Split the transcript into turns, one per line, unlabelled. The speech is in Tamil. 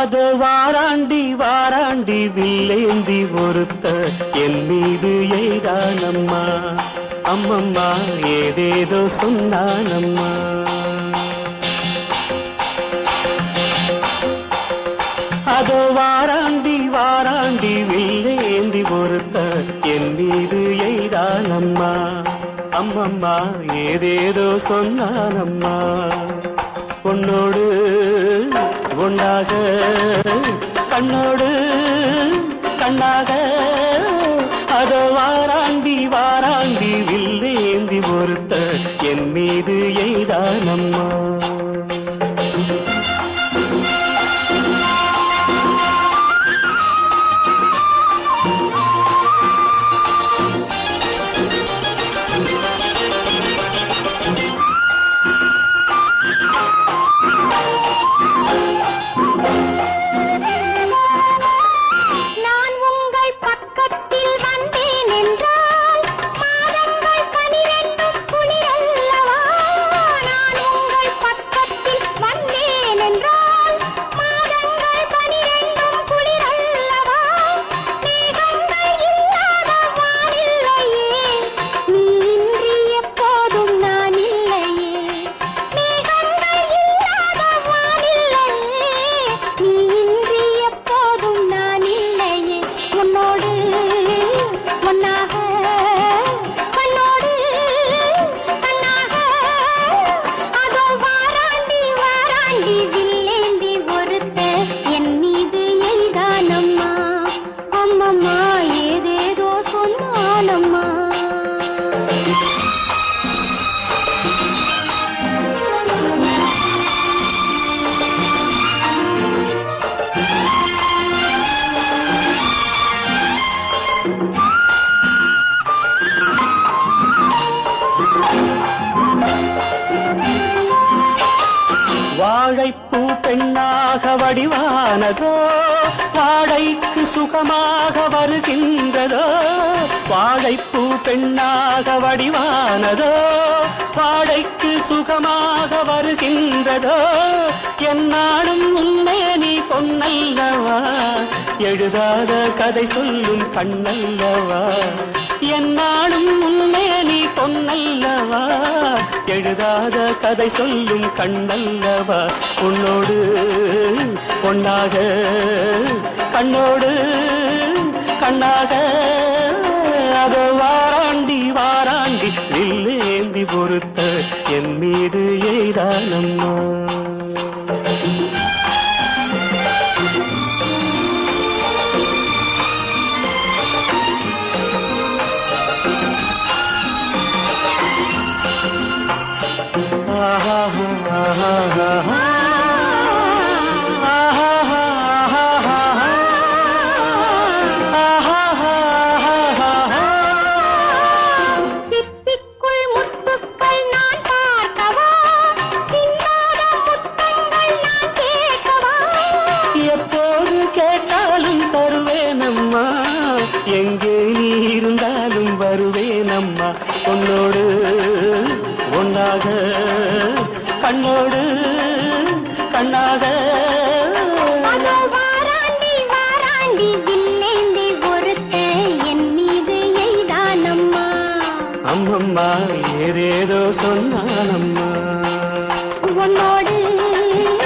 அதோ வாராண்டி வாராண்டி வில்லேந்தி ஒருத்த என் மீது எய்தானம்மா அம்மம்மா ஏதேதோ சொன்னானம்மா அதோ வாராண்டி வாராண்டி வில்லேந்தி ஒருத்த என் மீது எய்தானம்மா அம்மம்மா ஏதேதோ சொன்னானம்மா பொன்னோடு ஒன்னாக கண்ணோடு கண்ணாக அதோ வாராண்டி வாராண்டி வில்லேந்தி ஒருத்த என் மீது எய்தானம்மா
நான் உங்கள் பக்கத்தில் வந்தேன் என்றால் மாதங்கள் பனிரெண்டும் குளிரல்லவா நான் உங்கள் பக்கத்தில் வந்தேன் என்றால் மாதங்கள் பனிரெண்டும் குளிரல்லவா மேகங்கள் இல்லாத வானில்லையே நீ இன்றி எப்போதும் நான் இல்லையே மேகங்கள் இல்லாத வானில்லையே நீ இன்றி எப்போதும் நான் இல்லையே உன்னோடு ஒன்னாக கண்ணோடு கண்ணாக அதோ வாராண்டி வாராண்டி வில்லேந்தி ஒருத்த என் மீது எய்தானம்மா அம்மம்மா ஏதேதோ சொன்னானம்மா
வாழைப்பூ பெண்ணாக வடிவானதோ வாழைக்கு சுகமாக வருகின்றதோ வாழைப்பூ பெண்ணாக வடிவானதோ வாழைக்கு சுகமாக வருகின்றதோ என்னாலும் உன்னே நீ பொன்னல்லவா எழுதாத கதை சொல்லும் கண்ணல்லவா என்னாலும் உன்னே நீ பொன்னல்லவா எழுதாத கதை சொல்லும் கண்ணல்லவா உன்னோடு பொன்னாக கண்ணோடு கண்ணாக அதோ வாராண்டி வாராண்டி வில்லேந்தி பொறுத்த என் மீது எய்தானம்மா ஆஹா ஆஹா ஆஹா
சிப்பிக்குள் முத்துக்கள் நான் பார்க்கவா சிந்தாத முத்தங்கள் நான் கேட்கவா
எப்போது கேட்டாலும் தருவேனம்மா எங்கே நீ இருந்தாலும் வருவேனம்மா உன்னோடு ஒன்னாக கண்ணோடு கண்ணாக
அதோ வாராண்டி வாராண்டி வில்லேந்தி ஒருத்த என் மீது எய்தானம்மா
அம்மம்மா ஏதேதோ சொன்னானம்மா
உன்னோடு